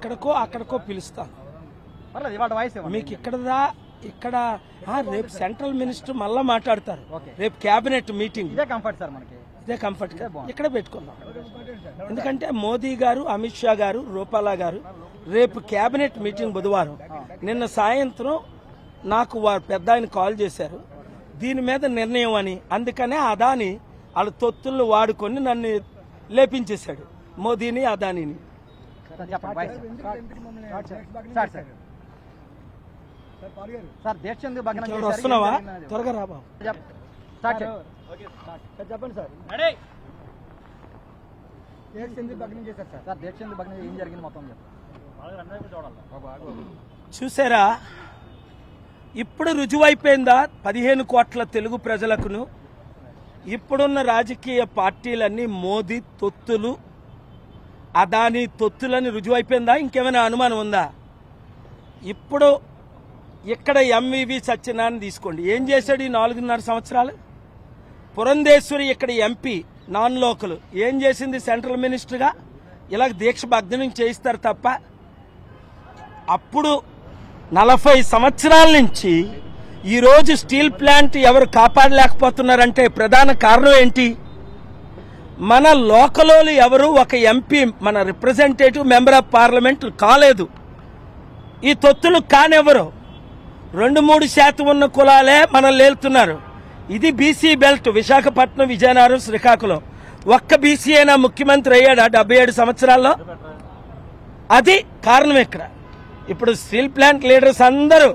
ఇక్కడికో అక్కడికో పిలుస్తాను పర్లేదు ఇవాళ వాయిస్ ఇవ్వండి మీకు ఇక్కడదా ఇక్కడ ఆ, రేపు సెంట్రల్ మినిస్టర్ మళ్ళా మాట్లాడతారు ఓకే. రేపు క్యాబినెట్ మీటింగ్ ఇదే కంఫర్ట్ సార్ మనకి ఇదే కంఫర్ట్ ఇక్కడ పెట్టుకుందాం ఎందుకంటే మోదీ గారు అమిత్ షా గారు రూపాలా గారు రేపు కేబినెట్ మీటింగ్ బుధవారం నిన్న సాయంత్రం నాకు వారు పెద్ద ఆయన కాల్ చేశారు దీని మీద నిర్ణయం అని అందుకనే అదాని వాళ్ళ తొత్తులను వాడుకొని నన్ను లేపించేశాడు మోదీని అదానిని సార్ చెప్పండి వాయిస్ సార్ సార్ సార్ దీక్ష ఎందుకు భగ్నం ఎవరు చేశారు? వస్తున్నావా ఏం జరిగింది? త్వరగా రా బాబు చెప్- స్టార్ట్ చేయండి. చెప్పండి సార్ సార్ దీక్ష ఎందుకు భగ్నం చేసి ఏం జరిగింది మొత్తం చెప్పండి చూసారా ఇప్పుడు రుజువైపోయిందా పదిహేను కోట్ల తెలుగు ప్రజలకును ఇప్పుడున్న రాజకీయ పార్టీలన్నీ మోదీ తొత్తులు అదాని తొత్తులని రుజువైపోయిందా ఇంకేమైనా అనుమానం ఉందా ఇప్పుడు ఇక్కడ ఎంవివి సత్యనారాయణ తీసుకోండి ఏం చేశాడు ఈ నాలుగున్నర సంవత్సరాలు పురంధేశ్వరి ఇక్కడ ఎంపీ నాన్ లోకల్ ఏం చేసింది సెంట్రల్ మినిస్టర్గా ఇలా దీక్ష భగ్నం చేయిస్తారు తప్ప అప్పుడు నలభై సంవత్సరాల నుంచి ఈరోజు స్టీల్ ప్లాంట్ ఎవరు కాపాడలేకపోతున్నారంటే ప్రధాన కారణం ఏంటి మన లోకలోలు ఎవరు ఒక ఎంపీ మన రిప్రజెంటేటివ్ మెంబర్ ఆఫ్ పార్లమెంట్ కాలేదు ఈ తొత్తులు కానెవరు రెండు మూడు శాతం ఉన్న కులాలే మనం లేలుతున్నారు ఇది బీసీ బెల్ట్ విశాఖపట్నం విజయనగరం శ్రీకాకుళం ఒక్క బీసీ అయినా ముఖ్యమంత్రి అయ్యాడా డెబ్బై ఏడు సంవత్సరాల్లో అది కారణం ఇక్కడ ఇప్పుడు స్టీల్ ప్లాంట్ లీడర్స్ అందరూ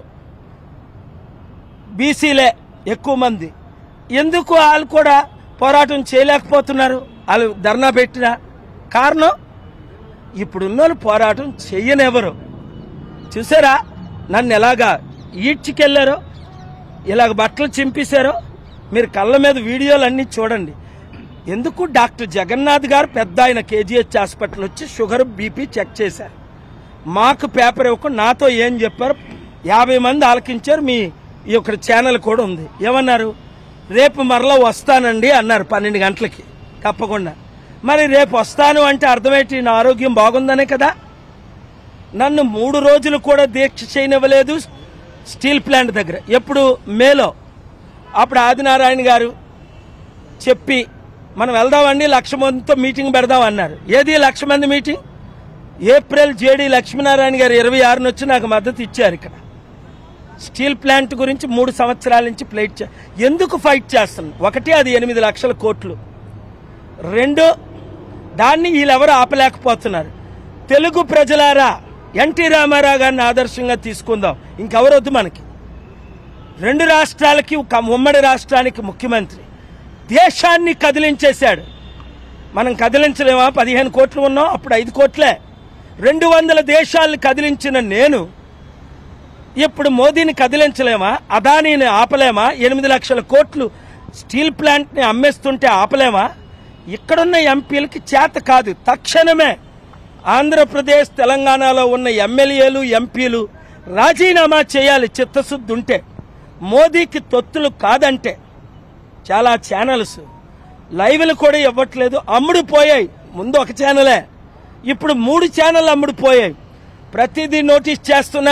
బీసీలే ఎక్కువ మంది ఎందుకు వాళ్ళు కూడా పోరాటం చేయలేకపోతున్నారు వాళ్ళు ధర్నా పెట్టిన కారణం ఇప్పుడున్న పోరాటం చెయ్యనెవరు చూసారా నన్ను ఎలాగా ఈడ్చికెళ్లారో ఇలాగ బట్టలు చింపేశారో మీరు కళ్ళ మీద వీడియోలు అన్నీ చూడండి ఎందుకు డాక్టర్ జగన్నాథ్ గారు పెద్ద ఆయన కేజీహెచ్ హాస్పిటల్ వచ్చి షుగర్ బీపీ చెక్ చేశారు మాకు పేపర్ ఇవ్వకుండా నాతో ఏం చెప్పారు యాభై మంది ఆలకించారు మీ ఈ యొక్క ఛానల్ కూడా ఉంది ఏమన్నారు రేపు మరలా వస్తానండి అన్నారు పన్నెండు గంటలకి తప్పకుండా మరి రేపు వస్తాను అంటే అర్థమేంటి నా ఆరోగ్యం బాగుందనే కదా నన్ను మూడు రోజులు కూడా దీక్ష చేయనివ్వలేదు స్టీల్ ప్లాంట్ దగ్గర ఎప్పుడు మేలో అప్పుడు ఆదినారాయణ గారు చెప్పి మనం వెళ్దామండి లక్ష మందితో మీటింగ్ పెడదాం అన్నారు ఏది లక్ష మంది మీటింగ్ ఏప్రిల్ జేడి లక్ష్మీనారాయణ గారు ఇరవై ఆరున వచ్చి నాకు మద్దతు ఇచ్చారు ఇక్కడ స్టీల్ ప్లాంట్ గురించి మూడు సంవత్సరాల నుంచి ప్లేట్ చే ఎందుకు ఫైట్ చేస్తున్నాం ఒకటి అది ఎనిమిది లక్షల కోట్లు రెండు దాన్ని వీళ్ళెవరు ఆపలేకపోతున్నారు తెలుగు ప్రజలారా ఎన్టీ రామారావు గారిని ఆదర్శంగా తీసుకుందాం ఇంకెవరు వద్దు మనకి రెండు రాష్ట్రాలకి ఒక ఉమ్మడి రాష్ట్రానికి ముఖ్యమంత్రి దేశాన్ని కదిలించేశాడు మనం కదిలించలేమా పదిహేను కోట్లు ఉన్నాం అప్పుడు ఐదు కోట్లే రెండు వందల దేశాలను కదిలించిన నేను ఇప్పుడు మోదీని కదిలించలేమా అదానీని ఆపలేమా ఎనిమిది లక్షల కోట్లు స్టీల్ ప్లాంట్ని అమ్మేస్తుంటే ఆపలేమా ఇక్కడున్న ఎంపీలకి చేత కాదు తక్షణమే ఆంధ్రప్రదేశ్ తెలంగాణలో ఉన్న ఎమ్మెల్యేలు ఎంపీలు రాజీనామా చేయాలి చిత్తశుద్ధి ఉంటే మోదీకి తొత్తులు కాదంటే చాలా ఛానల్స్ లైవ్లు కూడా ఇవ్వట్లేదు అమ్ముడు పోయాయి ముందు ఒక ఛానలే ఇప్పుడు మూడు ఛానల్ అమ్ముడు పోయాయి ప్రతిదీ నోటీస్ చేస్తున్నా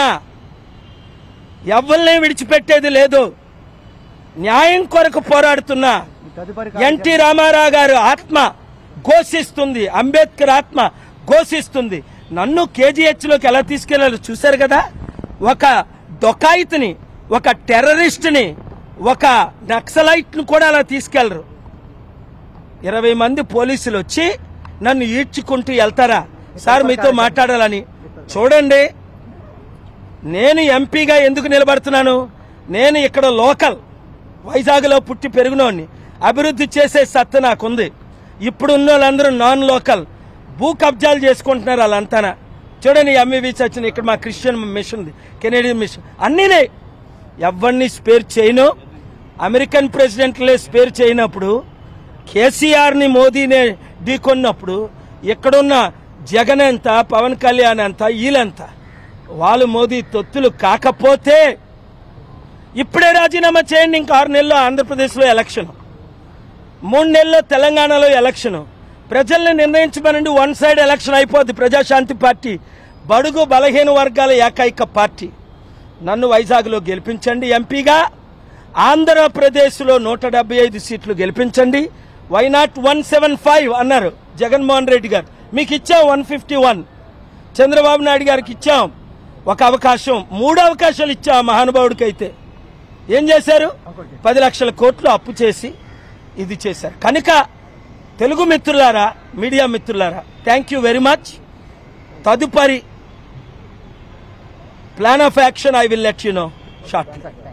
ఎవరిని విడిచిపెట్టేది లేదు న్యాయం కొరకు పోరాడుతున్నా ఈ తదుపరి ఎన్టీ రామారావు గారు ఆత్మ ఘోషిస్తుంది అంబేద్కర్ ఆత్మ ఘోషిస్తుంది నన్ను కేజీహెచ్ లోకి ఎలా తీసుకెళ్లారు చూశారు కదా ఒక దొకాయిత్ని ఒక టెర్రరిస్ట్ని ఒక నక్సలైట్ను కూడా అలా తీసుకెళ్లరు ఇరవై మంది పోలీసులు వచ్చి నన్ను ఈడ్చుకుంటూ వెళ్తారా సార్ మీతో మాట్లాడాలని చూడండి నేను ఎంపీగా ఎందుకు నిలబడుతున్నాను నేను ఇక్కడ లోకల్ వైజాగ్లో పుట్టి పెరిగినోడిని అభివృద్ధి చేసే సత్తా నాకుంది ఇప్పుడు ఉన్న వాళ్ళందరూ నాన్ లోకల్ భూ కబ్జాలు చేసుకుంటున్నారు వాళ్ళంతా చూడండి ఎంఈవి చచ్చిన ఇక్కడ మా క్రిస్టియన్ మిషన్ ఉంది కెనేడియన్ మిషన్ అన్నీనే ఎవరిని స్పేర్ చేయను అమెరికన్ ప్రెసిడెంట్లే స్పేర్ చేయనప్పుడు కేసీఆర్ని మోదీనే ఢీకొన్నప్పుడు ఇక్కడున్న జగన్ ఎంత పవన్ కళ్యాణ్ ఎంత వీళ్ళంత వాళ్ళు మోదీ తొత్తులు కాకపోతే ఇప్పుడే రాజీనామా చేయండి ఇంకా ఆరు నెలల్లో ఆంధ్రప్రదేశ్లో ఎలక్షన్ మూడు నెలల్లో తెలంగాణలో ఎలక్షన్ ప్రజల్ని నిర్ణయించమనండి వన్ సైడ్ ఎలక్షన్ అయిపోద్ది ప్రజాశాంతి పార్టీ బడుగు బలహీన వర్గాల ఏకైక పార్టీ నన్ను వైజాగ్లో గెలిపించండి ఎంపీగా ఆంధ్రప్రదేశ్లో నూట డెబ్బై ఐదు సీట్లు గెలిపించండి వైనాట్ వన్ సెవెన్ ఫైవ్ అన్నారు జగన్మోహన్ రెడ్డి గారు మీకు ఇచ్చాం one fifty one Chandrababu Naidu గారికి ఇచ్చాం ఒక అవకాశం మూడు అవకాశాలు ఇచ్చాం ఆ మహానుభావుడికి అయితే ఏం చేశారు పది లక్షల కోట్లు అప్పు చేసి ఇది చేశారు కనుక తెలుగు మిత్రులారా మీడియా మిత్రులారా థ్యాంక్ యూ వెరీ మచ్ తదుపరి plan of action I will let you know short